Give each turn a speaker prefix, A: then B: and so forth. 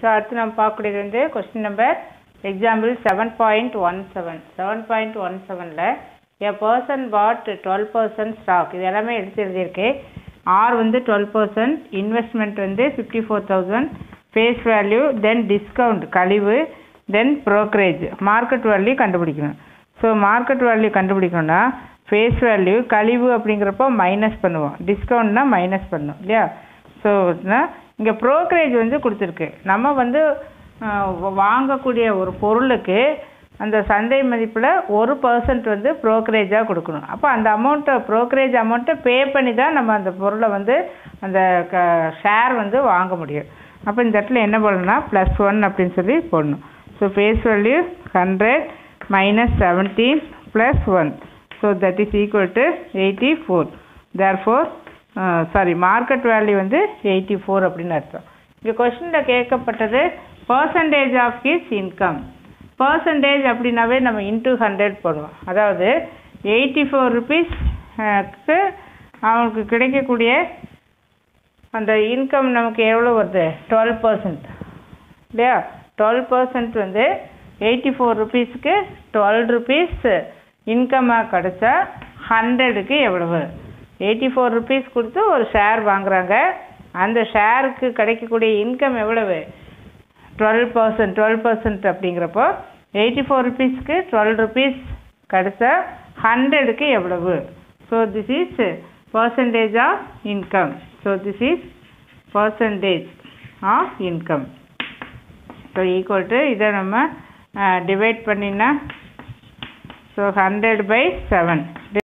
A: so அடுத்து நம்ம பார்க்கக்கூடியது வந்து question number example seven point one seven seven point one செவனில் a person bought twelve percent stock இது எல்லாமே எடுத்து எழுதியிருக்கு ஆர் வந்து டுவெல் பர்சன்ட் இன்வெஸ்ட்மெண்ட் வந்து fifty four thousand face value then discount கழிவு தென் ப்ரோக்கரேஜ் மார்க்கெட் வேல்யூ கண்டுபிடிக்கணும் ஸோ மார்க்கெட் வேல்யூ கண்டுபிடிக்கணும்னா ஃபேஸ் வேல்யூ கழிவு அப்படிங்கிறப்போ மைனஸ் பண்ணுவோம் டிஸ்கவுண்ட்னா மைனஸ் பண்ணும் இல்லையா ஸோ இங்கே ப்ரோக்கரேஜ் வந்து கொடுத்துருக்கு நம்ம வந்து அஹ், வாங்கக்கூடிய ஒரு பொருளுக்கு அந்த சந்தை மதிப்பில் ஒரு பர்சன்ட் வந்து ப்ரோக்கரேஜாக கொடுக்கணும் அப்போ அந்த அமௌண்ட்டை ப்ரோக்கரேஜ் அமௌண்ட்டை பே பண்ணி தான் நம்ம அந்த பொருளை வந்து அந்த க ஷேர் வந்து வாங்க முடியும் அப்போ இந்த இடத்துல என்ன பண்ணணும்னா ப்ளஸ் ஒன் அப்படின்னு சொல்லி போடணும் so face value hundred minus seventeen plus one so that is equal to eighty four therefore sorry market value வந்து எயிட்டி ஃபோர் அப்படின்னு அர்த்தம் இங்கே கொஷினில் கேட்கப்பட்டது percentage of his income percentage அப்படின்னாவே நம்ம இன்டூ ஹண்ட்ரட் போடுவோம் அதாவது எயிட்டி ஃபோர் ருபீஸ்க்கு அவனுக்கு கிடைக்கக்கூடிய அந்த இன்கம் நமக்கு எவ்வளோ வருது டுவெல் பர்சன்ட் இல்லையா டுவெல் பர்சன்ட் வந்து எயிட்டி ஃபோர் ருபீஸ்க்கு டுவெல் ருபீஸ் இன்கமாக கிடச்சா ஹண்ட்ரடுக்கு எவ்வளவு எயிட்டி ஃபோர் ருபீஸ் கொடுத்து ஒரு ஷேர் வாங்குறாங்க அந்த ஷேருக்கு கிடைக்கக்கூடிய இன்கம் எவ்வளவு டுவெல் பர்சன்ட் டுவெல் பர்சன்ட் அப்படிங்கிறப்போ எயிட்டி ஃபோர் ருபீஸ்க்கு டுவெல் ருபீஸ் கிடச்சா ஹண்ட்ரடுக்கு எவ்வளவு so this is percentage of income so this is percentage of income so equal to இதை நம்ம டிவைட் பண்ணினா ஸோ ஹண்ட்ரட் பை செவன்